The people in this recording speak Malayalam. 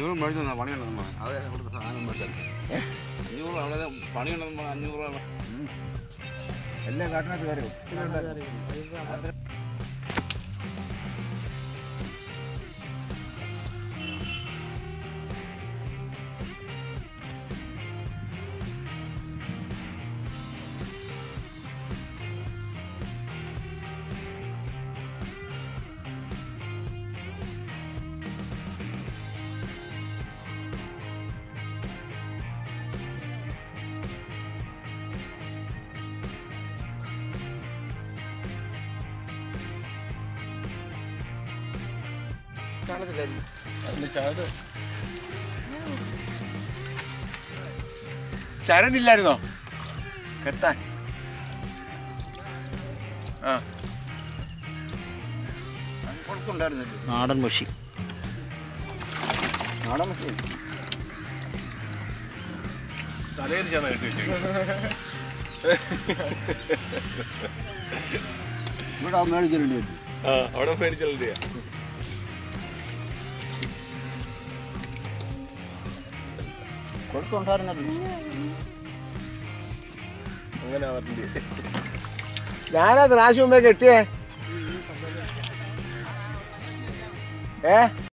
അഞ്ഞൂറ് മേടിച്ചു തന്നാ പണിയുണ്ടെന്ന് പറഞ്ഞു അത് ഇവിടുത്തെ സാധനം മേടിച്ചത് അഞ്ഞൂറ് അവിടെ പണിയുണ്ടെന്ന് പറഞ്ഞു അഞ്ഞൂറ് രൂപ എല്ലാ കാട്ടിനകത്ത് കയറി ഒത്തിരി ഉണ്ടായിരുന്നു. ചരണില്ലായിരുന്നോ കെട്ടാൻ ആ കൊടുക്കുണ്ടായിരുന്നില്ല നാടൻ മുഷി നാടൻ മറ്റേ തലയിൽ ചേർന്ന് കെട്ടി വെച്ചേക്കും ഇവിടെ മേടിച്ചിട്ടുണ്ട് ആ അവിടെ മേടിച്ചല്ലേ കൊടുക്കുണ്ടായിരുന്നല്ലോ അങ്ങനെ അവരുടെ ഞാനത് നാശം മുമ്പേ കെട്ടിയേ ഏ